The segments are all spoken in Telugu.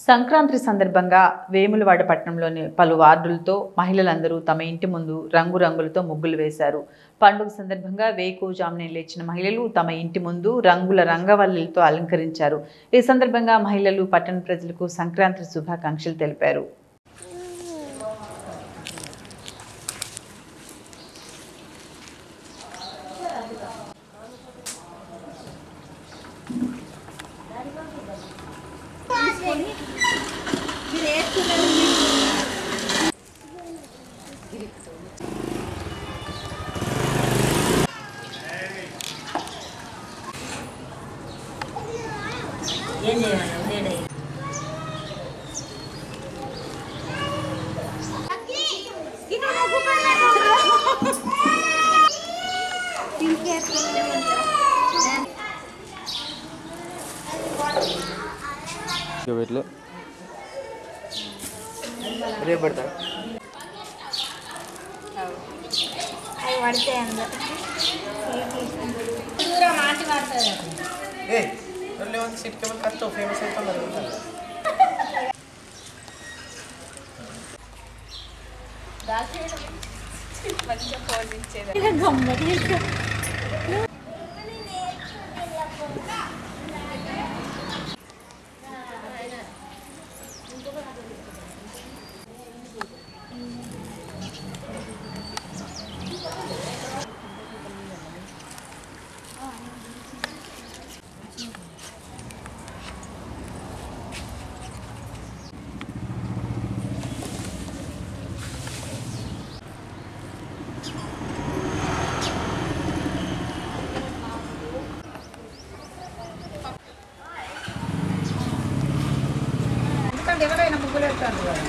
సంక్రాంతి సందర్భంగా వేములవాడ పట్టణంలోని పలు వార్డులతో మహిళలందరూ తమ ఇంటి ముందు రంగురంగులతో ముగ్గులు వేశారు పండుగ సందర్భంగా వేకువజామునే లేచిన మహిళలు తమ ఇంటి ముందు రంగుల రంగవల్లిలతో అలంకరించారు ఈ సందర్భంగా మహిళలు పట్టణ ప్రజలకు సంక్రాంతి శుభాకాంక్షలు తెలిపారు ఏం చేయాలి వేడే ఇక పెట్టలే రేపు పెడతా అవి పడితే అందరు ఏ లేవంత సీట్ కేబుల్ కష్టం ఫేమస్ అవుతున్నారు ఎందుకంటే ఎవరైనా ముగ్గులు పెడతారు కదా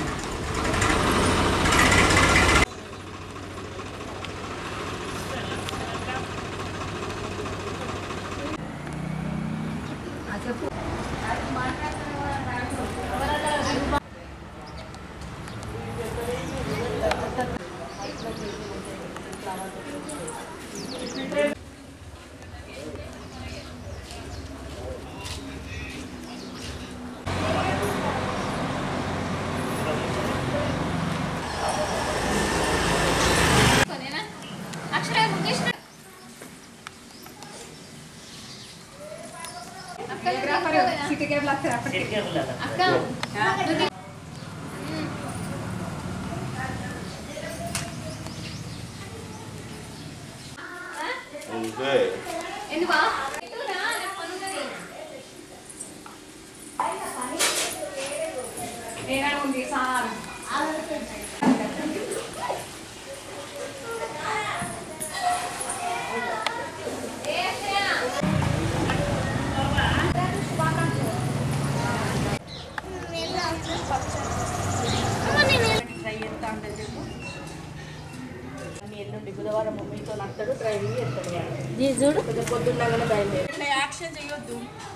సిటీ కేబుల్ వస్తారు అప్పటికి నేనే ఉంది సార్ ట్రై చేస్తా ఉంటుంది చెప్పు అని ఎల్లుండి బుధవారం మీతో నడతాడు డ్రైవింగ్ చేస్తాడు చూడు కొంచెం పొద్దున్నగానే బయలుదేరి యాక్షన్ చేయొద్దు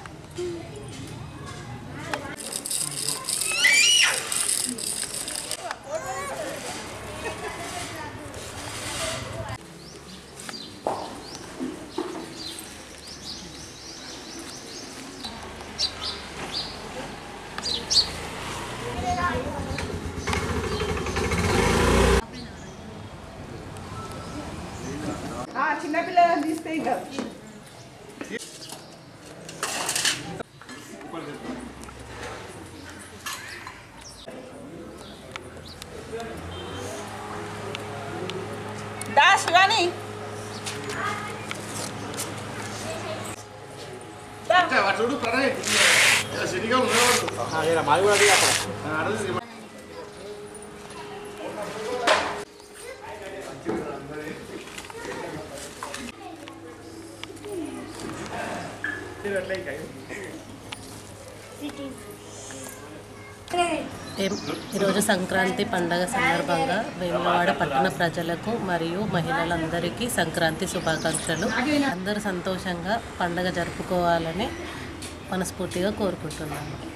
ఆ చిన్నపిల్లలను తీస్తే ఇంకా దాస్ కానీ చూడు ప్రణయ్ సిటీగా ఉన్నాడు మాది కూడా అది అక్కడ ఏం- ఈరోజు సంక్రాంతి పండగ సందర్భంగా వేములవాడ పట్టణ ప్రజలకు మరియు మహిళలందరికీ సంక్రాంతి శుభాకాంక్షలు అందరూ సంతోషంగా పండగ జరుపుకోవాలని మనస్ఫూర్తిగా కోరుకుంటున్నాను